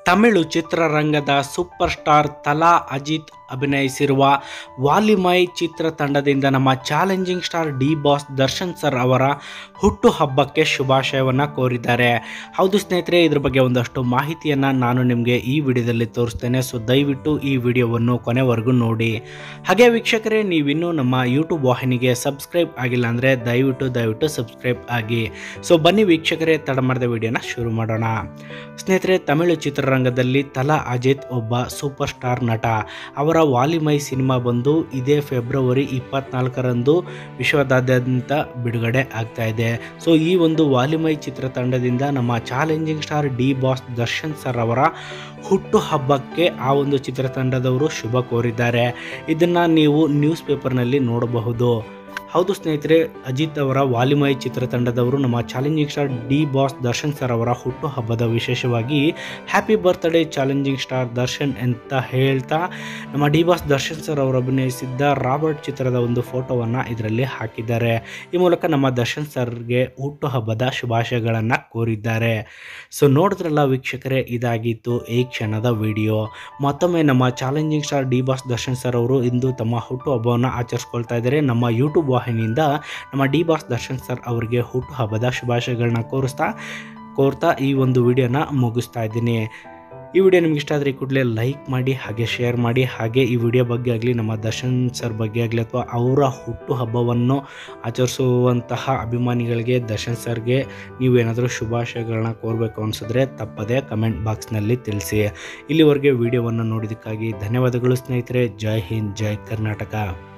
ತಮಿಳು ಚಿತ್ರರಂಗದ super star ತಲಾ ಅಜಿತ್ ಅಭಿನಯಿಸಿರುವ ವಾಲಿಮೈ ಚಿತ್ರತಂಡದಿಂದ ನಮ್ಮ challenging star D boss Darshan sir ಅವರ ಹುಟ್ಟುಹಬ್ಬಕ್ಕೆ ಶುಭಾಶಯವನ್ನು ಕೋರಿದ್ದಾರೆ ಹೌದು ಸ್ನೇಹಿತರೆ ಇದ್ರ ಬಗ್ಗೆ ಒಂದಷ್ಟು ಮಾಹಿತಿಯನ್ನು ನಾನು ನಿಮಗೆ ಈ ವಿಡಿಯೋದಲ್ಲಿ ತೋರಿಸ್ತೇನೆ ಸೊ ದಯವಿಟ್ಟು ಈ ವಿಡಿಯೋವನ್ನು ಕೊನೆವರೆಗೂ ನೋಡಿ ಹಾಗೆ ವೀಕ್ಷಕರೇ ನೀವಿನ್ನೂ ನಮ್ಮ ಯೂಟ್ಯೂಬ್ ವಾಹಿನಿಗೆ ಸಬ್ಸ್ಕ್ರೈಬ್ ಆಗಿಲ್ಲ ಅಂದರೆ ದಯವಿಟ್ಟು ದಯವಿಟ್ಟು ಸಬ್ಸ್ಕ್ರೈಬ್ ಆಗಿ ಸೊ ಬನ್ನಿ ವೀಕ್ಷಕರೇ ತಡ ಮಾಡಿದ ವಿಡಿಯೋನ ಶುರು ಮಾಡೋಣ ಸ್ನೇಹಿತರೆ ತಮಿಳು ಚಿತ್ರರಂಗದಲ್ಲಿ ತಲಾ ಅಜಿತ್ ಒಬ್ಬ ಸೂಪರ್ ಸ್ಟಾರ್ ನಟ ಅವರ ವಾಲಿಮೈ ಸಿನಿಮಾ ಬಂದು ಇದೇ ಫೆಬ್ರವರಿ ಇಪ್ಪತ್ನಾಲ್ಕರಂದು ವಿಶ್ವದಾದ್ಯಂತ ಬಿಡುಗಡೆ ಆಗ್ತಾ ಇದೆ ಸೊ ಈ ಒಂದು ವಾಲಿಮೈ ಚಿತ್ರತಂಡದಿಂದ ನಮ್ಮ challenging star D boss Darshan sir ಅವರ ಹುಟ್ಟು ಹಬ್ಬಕ್ಕೆ ಆ ಒಂದು ಚಿತ್ರತಂಡದವರು ಶುಭ ಕೋರಿದ್ದಾರೆ ಇದನ್ನು ನೀವು ನ್ಯೂಸ್ ಪೇಪರ್ನಲ್ಲಿ ನೋಡಬಹುದು ಹೌದು ಸ್ನೇಹಿತರೆ ಅಜಿತ್ ಅವರ ವಾಲಿಮೈ ಚಿತ್ರತಂಡದವರು ನಮ್ಮ challenging star D boss Darshan sir ಅವರ ಹುಟ್ಟು ಹಬ್ಬದ ವಿಶೇಷವಾಗಿ happy birthday challenging star Darshan ಅಂತ ಹೇಳ್ತಾ ನಮ್ಮ ಡಿ ಬಾಸ್ ದರ್ಶನ್ ಸರ್ ಅವರು ಅಭಿನಯಿಸಿದ್ದ ರಾಬರ್ಟ್ ಚಿತ್ರದ ಒಂದು ಫೋಟೋವನ್ನು ಇದರಲ್ಲಿ ಹಾಕಿದ್ದಾರೆ ಈ ಮೂಲಕ ನಮ್ಮ ದರ್ಶನ್ ಸರ್ಗೆ ಹುಟ್ಟು ಹಬ್ಬದ ಶುಭಾಶಯಗಳನ್ನು ಕೋರಿದ್ದಾರೆ ಸೊ ನೋಡಿದ್ರಲ್ಲ ವೀಕ್ಷಕರೇ ಇದಾಗಿತ್ತು ಈ ಕ್ಷಣದ ವಿಡಿಯೋ ಮತ್ತೊಮ್ಮೆ ನಮ್ಮ challenging star D boss Darshan sir ಅವರು ಇಂದು ತಮ್ಮ ಹುಟ್ಟು ಹಬ್ಬವನ್ನು ಆಚರಿಸ್ಕೊಳ್ತಾ ಇದ್ದಾರೆ ನಮ್ಮ ಯೂಟ್ಯೂಬ್ ವಾಹಿನಿಯಿಂದ ನಮ್ಮ ಡಿ ಬಾಸ್ ದರ್ಶನ್ ಸರ್ ಅವರಿಗೆ ಹುಟ್ಟು ಹಬ್ಬದ ಶುಭಾಶಯಗಳನ್ನ ಕೋರಿಸ್ತಾ ಕೋರ್ತಾ ಈ ಒಂದು ವಿಡಿಯೋನ ಮುಗಿಸ್ತಾ ಇದ್ದೀನಿ ಈ ವಿಡಿಯೋ ನಿಮ್ಗೆ ಇಷ್ಟ ಆದರೆ ಕೂಡಲೇ ಲೈಕ್ ಮಾಡಿ ಹಾಗೆ ಶೇರ್ ಮಾಡಿ ಹಾಗೆ ಈ ವಿಡಿಯೋ ಬಗ್ಗೆ ಆಗಲಿ ನಮ್ಮ ದರ್ಶನ್ ಸರ್ ಬಗ್ಗೆ ಆಗಲಿ ಅಥವಾ ಅವರ ಹುಟ್ಟು ಹಬ್ಬವನ್ನು ಆಚರಿಸುವಂತಹ ಅಭಿಮಾನಿಗಳಿಗೆ ದರ್ಶನ್ ಸರ್ಗೆ ನೀವೇನಾದರೂ ಶುಭಾಶಯಗಳನ್ನ ಕೋರಬೇಕು ಅನಿಸಿದ್ರೆ ತಪ್ಪದೆ ಕಮೆಂಟ್ ಬಾಕ್ಸ್ನಲ್ಲಿ ತಿಳಿಸಿ ಇಲ್ಲಿವರೆಗೆ ವಿಡಿಯೋವನ್ನು ನೋಡಿದ್ದಕ್ಕಾಗಿ ಧನ್ಯವಾದಗಳು ಸ್ನೇಹಿತರೆ ಜೈ ಹಿಂದ್ ಜೈ ಕರ್ನಾಟಕ